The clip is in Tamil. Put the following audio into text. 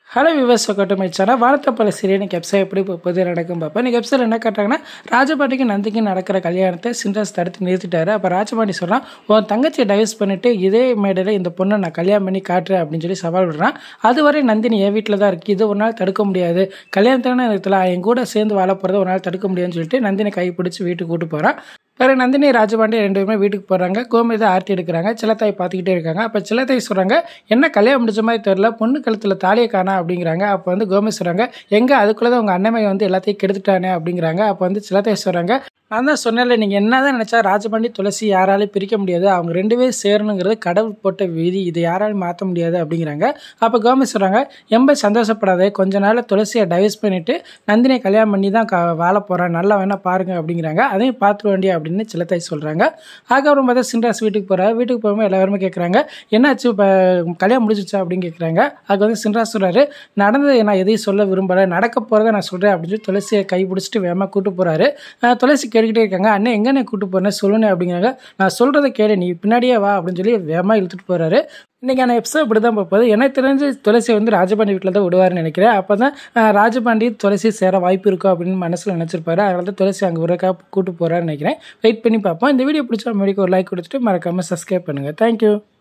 ஹலோ விவஸ் கட்டுமை சேனல் வார்த்தை பல சீரியல் எபிசோட் எப்படி பொது நடக்கும் பார்ப்போம் இன்னைக்கு எபிசோட் என்ன காட்டுறாங்கன்னா ராஜபாண்டிக்கு நந்திக்கு நடக்கிற கல்யாணத்தை சின்ராஸ் தடுத்து நிறுத்திட்டாரு அப்போ ராஜபாண்டி சொல்கிறான் உன் தங்கச்சியை டைவர்ஸ் பண்ணிட்டு இதே மேடையில் இந்த பொண்ணை நான் கல்யாணம் பண்ணி காட்டுறேன் அப்படின்னு சொல்லி சவால் விடுறான் அதுவரை நந்தினி என் வீட்டில் தான் இருக்குது இது ஒரு நாள் தடுக்க முடியாது கல்யாணத்தான நேரத்தில் என் கூட சேர்ந்து வாழ போகிறத ஒரு நாள் தடுக்க முடியாதுன்னு சொல்லிட்டு நந்தினி கை பிடிச்சி வீட்டுக்கு கூட்டு போகிறான் வேறு நந்தினி ராஜபாண்டி ரெண்டு பேருமே வீட்டுக்கு போகிறாங்க கோமதி ஆர்த்தி எடுக்கிறாங்க சிலத்தாய் பார்த்துக்கிட்டே இருக்காங்க அப்போ சிலத்தாய் சொல்கிறாங்க என்ன கல்யாணம் முடிச்ச மாதிரி தெரில பொண்ணு கழுத்தில் தாலியை காணா அப்படிங்கிறாங்க அப்போ வந்து கோமதி சொல்கிறாங்க எங்கே அதுக்குள்ளே தான் உங்கள் அண்ணமை வந்து எல்லாத்தையும் கெடுத்துட்டானே அப்படிங்கிறாங்க அப்போ வந்து சிலத்தாய் சொல்கிறாங்க நான் தான் சொன்னேன்ல நீங்கள் என்ன தான் நினச்சா ராஜபாண்டி துளசி யாராலையும் பிரிக்க முடியாது அவங்க ரெண்டு பேரும் சேரணுங்கிறது கடவுள் போட்ட விதி இதை யாராலும் மாற்ற முடியாது அப்படிங்கிறாங்க அப்போ கோமதி சொல்கிறாங்க எம்ப சந்தோஷப்படாத கொஞ்ச நாள் துளசியை டைவர்ஸ் பண்ணிவிட்டு நந்தினியை கல்யாணம் பண்ணி தான் க வாழ போகிறேன் நல்லா வேணால் பாருங்க அப்படிங்கிறாங்க அதையும் பார்த்துக்க வேண்டிய அப்படின்னு சிலத்தாய் சொல்கிறாங்க அதுக்கப்புறம் பார்த்தா சின்ராஸ் வீட்டுக்கு போகிறார் வீட்டுக்கு போகும்போது எல்லாருமே கேட்குறாங்க என்னாச்சு இப்போ கல்யாணம் முடிஞ்சிச்சா அப்படின்னு கேட்குறாங்க அதுக்கு வந்து சின்ராஸ் சொல்கிறாரு நடந்ததை நான் எதையும் சொல்ல விரும்பலை நடக்க போகிறத நான் சொல்கிறேன் அப்படின்னு சொல்லி துளசியை கை பிடிச்சிட்டு வேகமாக கூட்டு போகிறாரு துளசி கேட்டுக்கிட்டே இருக்காங்க அண்ணன் எங்கே கூட்டு போறேன் சொல்லுனே அப்படிங்கிறாங்க நான் சொல்கிறத கேளு நீ பின்னாடியே வா அப்படின்னு சொல்லி வேகமாக இழுத்துட்டு போகிறாரு இன்றைக்கான எபிசோட் இப்படி தான் போகுது எனக்கு தெரிஞ்சு துளசி வந்து ராஜபாண்டி வீட்டில் தான் விடுவார்னு நினைக்கிறேன் அப்போ தான் ராஜபாண்டி துளசி சேர வாய்ப்பு இருக்கும் அப்படின்னு மனசில் நினச்சிருப்பாரு அதனால தான் துளசி அங்கே ஒருக்கா கூட்டு போகிறான்னு நினைக்கிறேன் வெயிட் பண்ணி பார்ப்போம் இந்த வீடியோ பிடிச்சா மறுபடியும் ஒரு லைக் கொடுத்துட்டு மறக்காமல் சப்ஸ்கிரைப் பண்ணுங்கள் தேங்க்யூ